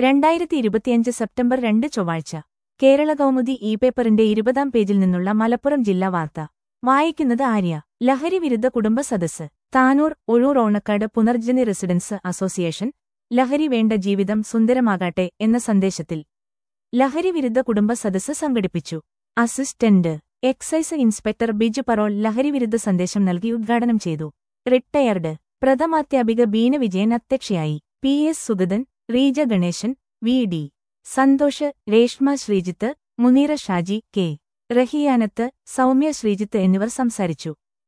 രണ്ടായിരത്തി ഇരുപത്തിയഞ്ച് സെപ്റ്റംബർ രണ്ട് ചൊവ്വാഴ്ച കേരള കൗമുദി ഇ പേപ്പറിന്റെ ഇരുപതാം പേജിൽ നിന്നുള്ള മലപ്പുറം ജില്ലാ വാർത്ത വായിക്കുന്നത് ആര്യ ലഹരി വിരുദ്ധ കുടുംബ സദസ്സ് താനൂർ ഒഴൂർ ഓണക്കാട് പുനർജനി റെസിഡൻസ് അസോസിയേഷൻ ലഹരി വേണ്ട ജീവിതം സുന്ദരമാകാട്ടെ എന്ന സന്ദേശത്തിൽ ലഹരി വിരുദ്ധ കുടുംബ സദസ്സ് സംഘടിപ്പിച്ചു assistant excise inspector Biju Parol ലഹരി വിരുദ്ധ സന്ദേശം നൽകി ഉദ്ഘാടനം ചെയ്തു റിട്ടയർഡ് പ്രഥമാധ്യാപിക ബീന വിജയൻ അധ്യക്ഷയായി P S Sugathan Reeja Ganesan V D Santhosh Reshma Sreejith Muneera Shaji K Rahiyanath Soumya Sreejith എന്നിവർ സംസാരിച്ചു